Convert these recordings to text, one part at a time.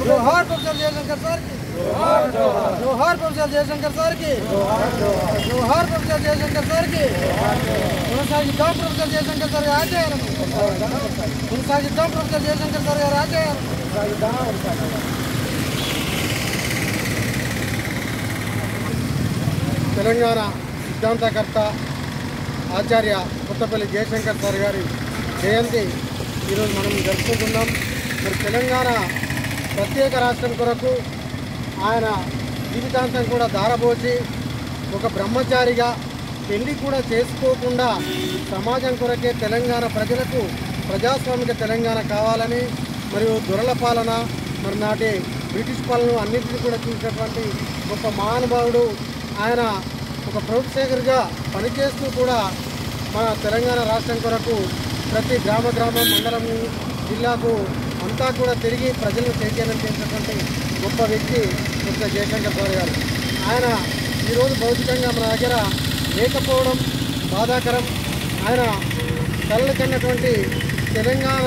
జోహార్ professor Jayashankar sir కి జోహార్ professor Jayashankar sir కి జోహార్ professor Jayashankar sir కి కొనసాగిద్దాం ప్రొఫెసర్ జయశంకర్ సార్ గారి ఆశయాలను కొనసాగిద్దాం ప్రొఫెసర్ జయశంకర్ సార్ గారి ఆశయాలను తెలంగాణ సిద్ధాంతకర్త ఆచార్య కొత్తపల్లి జయశంకర్ సార్ గారి జయంతి ఈరోజు మనం జరుపుకుంటున్నాం మరి తెలంగాణ ప్రత్యేక రాష్ట్రం కొరకు ఆయన జీవితాంతం కూడా దారబోచి ఒక బ్రహ్మచారిగా పెళ్లి కూడా చేసుకోకుండా సమాజం కొరకే తెలంగాణ ప్రజలకు ప్రజాస్వామిక తెలంగాణ కావాలని మరియు దొరల పాలన మరి నాటి బ్రిటిష్ పాలన అన్నింటినీ కూడా చూసినటువంటి గొప్ప మహానుభావుడు ఆయన ఒక ప్రొఫెసర్గా పనిచేస్తూ కూడా మన తెలంగాణ రాష్ట్రం కొరకు ప్రతి గ్రామ గ్రామం మండలము జిల్లాకు అంతా కూడా తిరిగి ప్రజలను చైతన్యం చేసినటువంటి గొప్ప వ్యక్తి డాక్టర్ జయశంకర్ సార్ గారు ఆయన ఈరోజు భౌతికంగా మన దగ్గర లేకపోవడం బాధాకరం ఆయన కళ్ళు కన్నటువంటి తెలంగాణ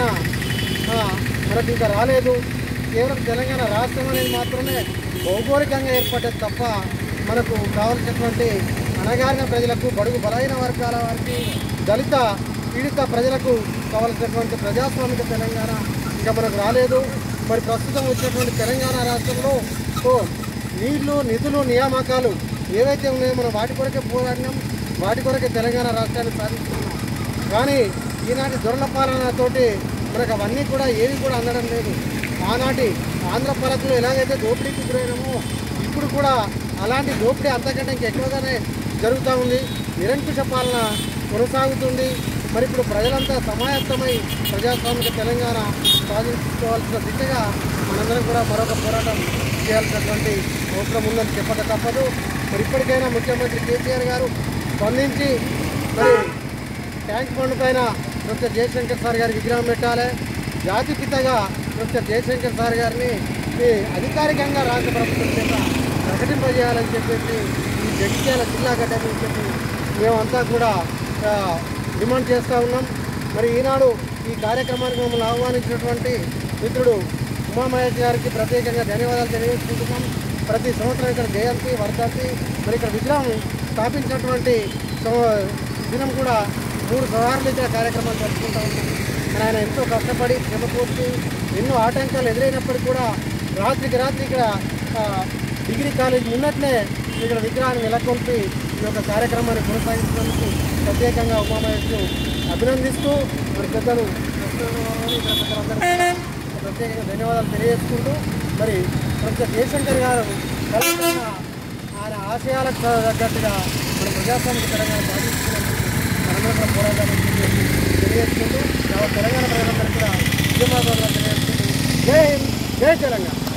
ఆ, మనకు ఇంకా రాలేదు కేవలం తెలంగాణ రాష్ట్రం అనేది మాత్రమే భౌగోళికంగా ఏర్పడ్డది తప్ప మనకు కావలసినటువంటి అణగారిన ప్రజలకు బడుగు బలైన వర్గాల వారికి దళిత పీడిత ప్రజలకు కావలసినటువంటి ప్రజాస్వామిక తెలంగాణ ఇంకా మనకు రాలేదు మరి ప్రస్తుతం వచ్చినటువంటి తెలంగాణ రాష్ట్రంలో ఓ నీళ్లు నిధులు నియామకాలు ఏవైతే ఉన్నాయో మనం వాటి కొరకే పోరాడినాం వాటి కొరకే తెలంగాణ రాష్ట్రాన్ని సాధిస్తున్నాం కానీ ఈనాటి దొరల పాలనతోటి మనకు అవన్నీ కూడా ఏవి కూడా అందడం లేదు ఆనాటి ఆంధ్ర పాలకులు ఎలాగైతే దోపిడీకి గురైనామో ఇప్పుడు కూడా అలాంటి దోపిడీ అంతకంటే ఇంకా ఎక్కువగానే జరుగుతూ ఉంది నిరంకుశ పాలన కొనసాగుతుంది మరి ఇప్పుడు ప్రజలంతా సమాయత్తమై ప్రజాస్వామిక తెలంగాణ సాధించుకోవాల్సిన దిశగా మనందరం కూడా మరొక పోరాటం చేయాల్సినటువంటి అవసరం ఉందని చెప్పక తప్పదు మరి ఇప్పటికైనా ముఖ్యమంత్రి కేసీఆర్ గారు స్పందించి మరి ట్యాంక్ బండ్ పైన డాక్టర్ జయశంకర్ సార్ గారి విగ్రహం పెట్టాలి జాతిపితగా డాక్టర్ జయశంకర్ సార్ గారిని ఈ అధికారికంగా రాష్ట్ర ప్రభుత్వం చేత ప్రకటింపజేయాలని చెప్పేసి ఈ జగిత్యాల జిల్లా గడ్డ నుంచి చెప్పి మేమంతా కూడా ఆ, డిమాండ్ చేస్తూ ఉన్నాం మరి ఈనాడు ఈ కార్యక్రమానికి మమ్మల్ని ఆహ్వానించినటువంటి మిత్రుడు ఉమామహేష్ గారికి ప్రత్యేకంగా ధన్యవాదాలు తెలియజేసుకుంటున్నాం ప్రతి సంవత్సరం ఇక్కడ జయంతి వర్ధంతి మరి ఇక్కడ విగ్రహం స్థాపించినటువంటి సం- దినం కూడా మూడు సార్లు ఇక్కడ కార్యక్రమాలు జరుపుకుంటూ ఉన్నాం మరి ఆయన ఎంతో కష్టపడి శ్రమపూర్తి ఎన్నో ఆటంకాలు ఎదురైనప్పటికీ కూడా రాత్రికి రాత్రి ఇక్కడ ఆ, డిగ్రీ కాలేజ్ ఉన్నట్లే ఇక్కడ విగ్రహాన్ని నెలకొల్పి ఈ యొక్క కార్యక్రమాన్ని కొనసాగిస్తున్నందుకు ప్రత్యేకంగా ఉమామహేష్ను అభినందిస్తూ మరి పెద్దలు కృష్ణరావు ఇతర పెద్దలందరికీ కూడా ప్రత్యేకంగా ధన్యవాదాలు తెలియజేసుకుంటూ మరి ప్రొఫెసర్ జయశంకర్ గారు కలగన్న ఆయన ఆశయాలకు తగ్గట్టుగా మన ప్రజాస్వామిక తెలంగాణ సాధిస్తున్నందుకు మనందరం కూడా పోరాటాలని చెప్పి తెలియజేసుకుంటూ యావత్ తెలంగాణ ప్రజలందరికీ కూడా ఉద్యమాలు తెలియజేసుకుంటూ జై హింద్ జై తెలంగాణ